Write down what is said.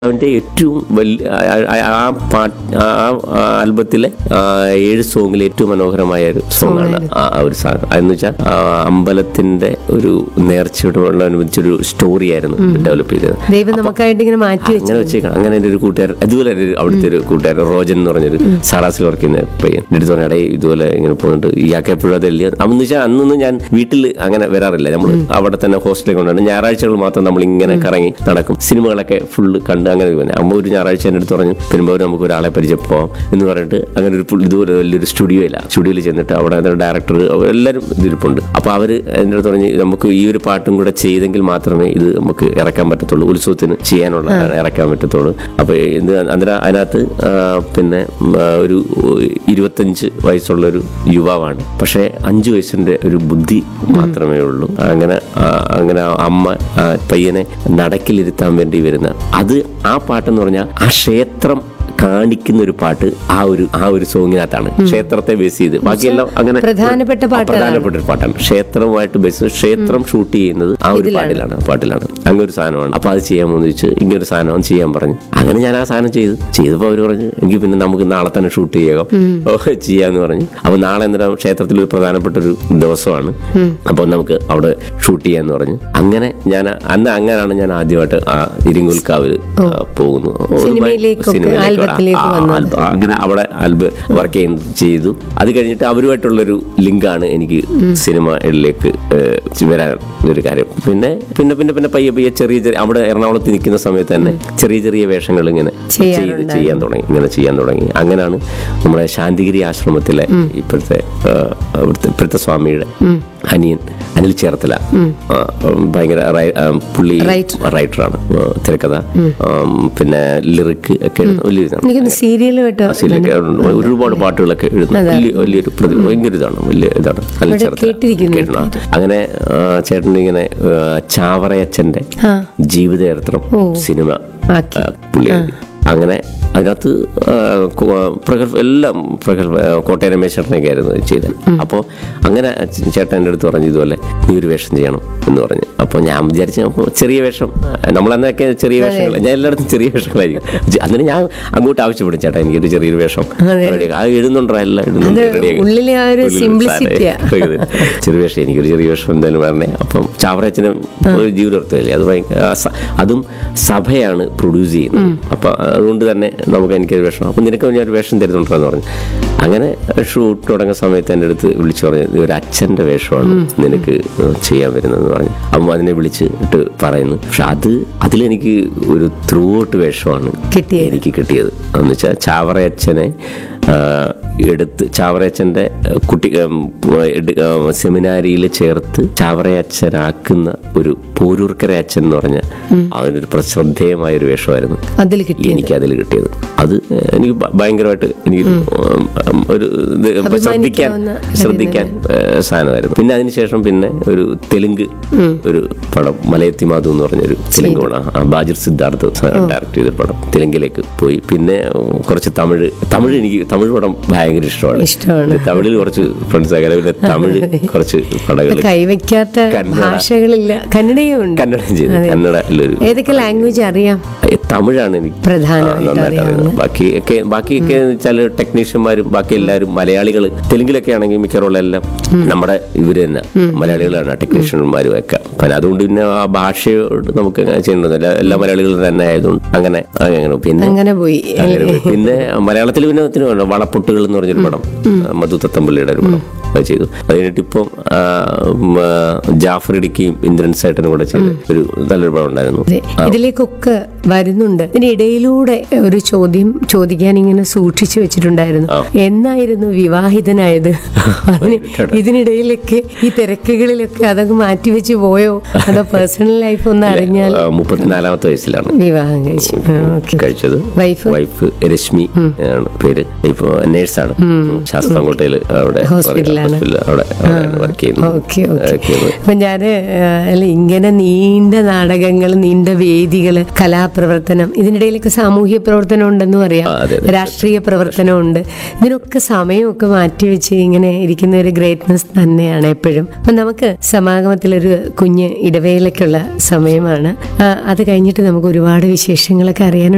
അവന്റെ ഏറ്റവും വലിയ ആ- ആ- ആ പാട്ട് ആ ആ ആൽബത്തിലെ ആ ഏഴ് സോങ്ങിൽ ഏറ്റവും മനോഹരമായ ഒരു സോങ് ആണ് ആ ആ ഒരു സാങ് അതെന്ന് വെച്ചാൽ ആ അമ്പലത്തിന്റെ ഒരു നേർച്ചയോടനുബന്ധിച്ചൊരു സ്റ്റോറി ആയിരുന്നു ഡെവലപ്പ് ചെയ്തത് ദൈവം നമുക്കായിട്ട് ഇങ്ങനെ മാറ്റി വെച്ചു അങ്ങനെ വെച്ചേക്കണം അങ്ങനെ എൻ്റെ ഒരു കൂട്ടുകാരൻ അതുപോലെ എൻ്റെ ഒരു അവിടുത്തെ ഒരു കൂട്ടുകാരൻ റോജൻ എന്ന് പറഞ്ഞൊരു സാറാസിൽ വർക്ക് ചെയ്യുന്ന പയ്യൻ എൻ്റെ അടുത്ത് പറഞ്ഞ ഇതുപോലെ ഇങ്ങനെ പോകുന്നുണ്ട് ഇയാൾക്ക് എപ്പോഴും അതല്ലേ അന്ന് വെച്ചാൽ അന്നൊന്നും ഞാൻ വീട്ടിൽ അങ്ങനെ വരാറില്ല നമ്മൾ അവിടെ തന്നെ ഹോസ്റ്റലിൽ കൊണ്ടുണ്ട് ഞായറാഴ്ചകൾ മാത്രം നമ്മൾ ഇങ്ങനെ കറങ്ങി നടക്കും സിനിമകളൊക്കെ ഫുള്ള് കണ്ട് അങ്ങനെ പിന്നെ അമ്മ ഒരു ഞായറാഴ്ച എൻ്റെ അടുത്ത് പറഞ്ഞു പെരുമ്പോൾ നമുക്ക് ഒരാളെ പരിചയപ്പോവാം എന്ന് പറഞ്ഞിട്ട് അങ്ങനെ ഒരു പുള്ളി ഇതുപോലെ വലിയൊരു സ്റ്റുഡിയോ ഇല്ല സ്റ്റുഡിയോയിൽ ചെന്നിട്ട് അവിടെ ഡയറക്ടർ എല്ലാവരും ഇതിരിപ്പുണ്ട് അപ്പോൾ അവർ എൻ്റെ അടുത്ത് പറഞ്ഞ് നമുക്ക് ഈ ഒരു പാട്ടും കൂടെ ചെയ്തെങ്കിൽ മാത്രമേ ഇത് നമുക്ക് ഇറക്കാൻ പറ്റത്തുള്ളൂ ഉത്സവത്തിന് ചെയ്യാനുള്ള ഇറക്കാൻ പറ്റത്തുള്ളൂ അപ്പോൾ ഇത് അന്നേരം അതിനകത്ത് ആ, പിന്നെ ഉം, ആ, ഒരു ഇരുപത്തഞ്ച് വയസ്സുള്ള ഒരു യുവാവാണ് പക്ഷേ അഞ്ച് വയസ്സിന്റെ ഒരു ബുദ്ധി മാത്രമേ ഉള്ളൂ അങ്ങനെ ആ, അങ്ങനെ ആ അമ്മ ആ പയ്യനെ നടക്കിലിരുത്താൻ വേണ്ടി വരുന്ന അത് ആ പാട്ടെന്ന് പറഞ്ഞാൽ ആ ക്ഷേത്രം കാണിക്കുന്ന ഒരു പാട്ട് ആ ഒരു ആ ഒരു സോങ്ങിനകത്താണ് ക്ഷേത്രത്തെ ബേസ് ചെയ്ത് ബാക്കിയെല്ലാം അങ്ങനെ പ്രധാനപ്പെട്ട ആ, പ്രധാനപ്പെട്ട ഒരു പാട്ടാണ് ക്ഷേത്രവുമായിട്ട് ബേസ് ക്ഷേത്രം ഷൂട്ട് ചെയ്യുന്നത് ആ ഒരു പാട്ടിലാണ് ആ പാട്ടിലാണ് അങ്ങനെ ഒരു സാധനമാണ് അപ്പൊ അത് ചെയ്യാമെന്ന് ചോദിച്ചു ഇങ്ങനെ ഒരു സാധനം ചെയ്യാൻ പറഞ്ഞു അങ്ങനെ ഞാൻ ആ സാധനം ചെയ്തു ചെയ്തപ്പോൾ അവർ പറഞ്ഞു എനിക്ക് പിന്നെ നമുക്ക് നാളെ തന്നെ ഷൂട്ട് ചെയ്യാം ഓ ചെയ്യാന്ന് പറഞ്ഞു അപ്പൊ നാളെ എന്തായാലും ക്ഷേത്രത്തിൽ ഒരു പ്രധാനപ്പെട്ട ഒരു ദിവസമാണ് അപ്പോൾ നമുക്ക് അവിടെ ഷൂട്ട് ചെയ്യാന്ന് പറഞ്ഞു അങ്ങനെ ഞാൻ അന്ന് അങ്ങനെയാണ് ഞാൻ ആദ്യമായിട്ട് ആ ഇരിങ്ങുൽക്കാവിൽ ആ, പോകുന്നു ഒരു സിനിമയിലേക്കൊക്കെ, സിനിമയിലേക്ക് ആൽബത്തിലേക്ക് ആ, ആ, വന്നത്. ആൽബം. അങ്ങനെ അവിടെ ആൽബ വർക്ക് ചെയ്യുന്നത് ചെയ്തു അത് കഴിഞ്ഞിട്ട് അവരുമായിട്ടുള്ളൊരു ലിങ്കാണ് എനിക്ക് സിനിമയിലേക്ക് ഏഹ്, വരാൻ ഒരു കാര്യം പിന്നെ പിന്നെ പിന്നെ പിന്നെ പയ്യെ പയ്യെ ചെറിയ ചെറിയ അവിടെ എറണാകുളത്ത് നിൽക്കുന്ന സമയത്ത് തന്നെ ചെറിയ ചെറിയ വേഷങ്ങൾ ഇങ്ങനെ ചെയ്ത് ചെയ്യാൻ തുടങ്ങി ഇങ്ങനെ ചെയ്യാൻ തുടങ്ങി അങ്ങനെയാണ് നമ്മുടെ ശാന്തിഗിരി ആശ്രമത്തിലെ ഇപ്പോഴത്തെ ഏഹ്, അവിടുത്തെ ഇപ്പോഴത്തെ സ്വാമിയുടെ അനിയൻ അനിൽ ചേർത്തല ആ, ഭയങ്കര റൈ- ആ, പുള്ളി റൈറ്ററാണ് ആ, തിരക്കഥ ആം, പിന്നെ ലിറിക്ക് ഒക്കെ എഴുതുന്ന വലിയ ഇതാണ് എനിക്കൊന്ന് സീരിയൽ കേട്ടോ സിലൊക്കെ ഉണ്ട്. ഒരുപാട് പാട്ടുകളൊക്കെ എഴുതുന്ന വലിയ വലിയൊരു പ്രതി ഭയങ്കര ഇതാണ് വലിയ ഇതാണ് നല്ല ചേർത്തല. കേട്ടിരിക്കുന്നു. കേട്ടിട്ടുണ്ട്. അങ്ങനെ ആ, ചേട്ടൻ ഇങ്ങനെ ആ, ചാവറയച്ചന്റെ ആ. ജീവിതചരിത്രം സിനിമ ആക്കി. ആ, പുള്ളി എഴുതി. അങ്ങനെ അതിനകത്ത് ആ, കു- ആ, പ്രഗത്ഭ എല്ലാം പ്രഗത്ഭ ആ, കോട്ടയം രമേശേട്ടനൊക്കെ ആയിരുന്നു ചെയ്തത് അപ്പോൾ അങ്ങനെ ചേ- ചേട്ടൻ എൻ്റെ അടുത്ത് പറഞ്ഞു ഇതുപോലെ നീ ഒരു വേഷം ചെയ്യണം എന്ന് പറഞ്ഞു അപ്പോൾ ഞാൻ വിചാരിച്ചു അപ്പോൾ ചെറിയ വേഷം നമ്മളന്നൊക്കെ ചെറിയ വേഷങ്ങൾ ഞാൻ എല്ലായിടത്തും ചെറിയ വേഷങ്ങളായിരിക്കും ജ- അന്നേരം ഞാൻ അങ്ങോട്ട് ആവശ്യപ്പെടും ചേട്ടാ എനിക്കൊരു ചെറിയൊരു വേഷം റെഡിയാക്കാം. ആ എഴുതുന്നുണ്ടോ എല്ലാം എഴുതുന്നുണ്ട് റെഡിയാക്കി. ഉള്ളിലെ ആ ഒരു ഉള്ളിൽ simplicity ആ. സാധനം. ചെറിയ വേഷം എനിക്കൊരു ചെറിയ വേഷം എന്തായാലും പറഞ്ഞേ അപ്പം ചാവറച്ചനും ഒരു ജീവിതത്തിലല്ലേ അത് ഭയങ്കര ആ സ- അതും സഭയാണ് പ്രൊഡ്യൂസ് ചെയ്യുന്നത് അപ്പൊ അതുകൊണ്ട് തന്നെ നമുക്ക് എനിക്കൊരു വേഷം അപ്പം നിനക്ക് ഞാൻ ഒരു വേഷം തരുന്നുണ്ടോ എന്ന് പറഞ്ഞു അങ്ങനെ ഷൂട്ട് തുടങ്ങുന്ന സമയത്ത് എൻ്റെ അടുത്ത് വിളിച്ചു പറഞ്ഞു "ഇത് ഒരു അച്ഛൻ്റെ വേഷമാണ് നിനക്ക് ചെയ്യാൻ വരുന്നതെന്ന് പറഞ്ഞു അപ്പം അതിനെ വിളിച്ചിട്ട് പറയുന്നു പക്ഷെ അത് അതിലെനിക്ക് ഒരു ത്രൂ ഔട്ട് വേഷമാണ് കിട്ടിയത്. എനിക്ക് കിട്ടിയത് എന്ന് വെച്ചാൽ ചാവറയച്ചനെ ആ, എടുത്ത് ചാവറയച്ചൻ്റെ കുട്ടി സെമിനാരിയിൽ ചേർത്ത് ചാവറയച്ചനാക്കുന്ന ഒരു പോരൂർക്കര അച്ഛൻ എന്ന് പറഞ്ഞ അതിനൊരു ശ്രദ്ധേയമായ ഒരു വേഷമായിരുന്നു അതിൽ കിട്ടി എനിക്ക് അതിൽ കിട്ടിയത് അത് എനിക്ക് ഭ- ഭയങ്കരമായിട്ട് എനിക്ക് ഉം, ഉം, ഒരു ഇത് ശ്രദ്ധിക്കാൻ അഭിമാനിക്കാവുന്ന ശ്രദ്ധിക്കാൻ ഏഹ്, സാധനമായിരുന്നു പിന്നെ അതിനുശേഷം പിന്നെ ഒരു തെലുങ്ക് ഒരു പടം മലയത്തി മാധു എന്ന് പറഞ്ഞൊരു തെലുങ്ക് പടം ആ, ബാജിർ സിദ്ധാർത്ഥ് ഡയറക്ട് ചെയ്ത പടം തെലുങ്കിലേക്ക് പോയി പിന്നെ ഉം, കുറച്ച് തമിഴ് തമിഴ് എനിക്ക് തമിഴ് പടം ഭയങ്കര ഇഷ്ടമാണ് ഇഷ്ടമാണ്. തമിഴിൽ കുറച്ച് ഫ്രണ്ട്സ് ആകാൻ പിന്നെ തമിഴ് കുറച്ച് പടങ്ങൾ കൈവയ്ക്കാത്ത കന്നഡ. ഭാഷകളില്ല കന്നഡയും ഉണ്ട് കന്നഡം ചെയ്തു കന്നഡയിലൊരു ഏതൊക്കെ ലാംഗ്വേജ് അറിയാം ഏ, തമിഴാണ് എനിക്ക് പ്രധാനമായിട്ട് ആ, നന്നായിട്ട് അറിയുന്നത് ബാക്കിയൊക്കെ ബാക്കിയൊക്കെ വെച്ചാൽ ടെക്നീഷ്യന്മാരും ബാക്കി എല്ലാവരും മലയാളികൾ തെലുങ്കിലൊക്കെ ആണെങ്കിൽ മിക്കവാറുള്ള എല്ലാം നമ്മുടെ ഇവര് തന്നെ മലയാളികളാണ് ടെക്നീഷ്യന്മാരും ഒക്കെ അപ്പം അതുകൊണ്ട് പിന്നെ ആ ഭാഷയോട് നമുക്ക് അങ്ങനെ ചെയ്യേണ്ടതില്ല എല്ലാ മലയാളികളും തന്നെ ആയതുകൊണ്ട് അങ്ങനെ അങ്ങനെ പിന്നെ അങ്ങനെ പോയി അങ്ങനെ പോയി. പിന്നെ മലയാളത്തിൽ പിന്നെ ഒത്തിരി ഉണ്ട് വളപ്പൊട്ടുകൾ എന്ന് പറഞ്ഞൊരു പടം മധു തത്തമ്പള്ളിയുടെ ഒരു പടം അത് ചെയ്തു അത് കഴിഞ്ഞിട്ട് ഇപ്പം ആ, ഉം, ആ, ജാഫർ ഇടുക്കിയും ഇന്ദ്രൻ സേട്ടനും കൂടെ ചെയ്ത് ഒരു നല്ലൊരു പടം ഉണ്ടായിരുന്നു അതെ. ഇതിലേക്കൊക്കെ വരുന്നുണ്ട് ഇതിനിടയിലൂടെ ഒരു ചോദ്യം ചോദിക്കാൻ ഇങ്ങനെ സൂക്ഷിച്ചു വെച്ചിട്ടുണ്ടായിരുന്നു എന്നായിരുന്നു വിവാഹിതനായത് അതിന് ഇതിനിടയിലൊക്കെ ഈ തിരക്കുകളിലൊക്കെ അതൊക്കെ മാറ്റിവെച്ച് പോയോ അതോ പേഴ്സണൽ ലൈഫ് ഒന്ന് അറിഞ്ഞാൽ ആ, മുപ്പത്തിനാലാമത്തെ വയസ്സിലാണ് വിവാഹം കഴിച്ചു ഓക്കെ കഴിച്ചത് വൈഫ് വൈഫ് രശ്മി ആണ് പേര് ഇപ്പൊ നേഴ്സാണ് ശാസ്താംകോട്ടയിൽ അവിടെ ഹോസ്പിറ്റലിലാണ്. ഹോസ്പിറ്റലിൽ അവിടെ വർക്ക് ചെയ്യുന്നു ഓക്കെ ഓക്കെ Work ചെയ്യുന്നു. അപ്പൊ ഞാന് ആ, അല്ല ഇങ്ങനെ നീണ്ട നാടകങ്ങൾ നീണ്ട വേദികള് കലാപ്രവർത്തനം ഇതിനിടയിലൊക്കെ സാമൂഹ്യ പ്രവർത്തനം ഉണ്ടെന്നും അറിയാം ആ, അതെ, അതെ. രാഷ്ട്രീയ പ്രവർത്തനമുണ്ട് ഇതിനൊക്കെ സമയമൊക്കെ മാറ്റിവെച്ച് ഇങ്ങനെ ഇരിക്കുന്ന ഒരു ഗ്രേറ്റ്നസ് തന്നെയാണ് എപ്പോഴും അപ്പൊ നമുക്ക് സമാഗമത്തിലൊരു കുഞ്ഞ് ഇടവേളയ്ക്കുള്ള സമയമാണ് ആ, അത് കഴിഞ്ഞിട്ട് നമുക്ക് ഒരുപാട് വിശേഷങ്ങളൊക്കെ അറിയാനുണ്ട്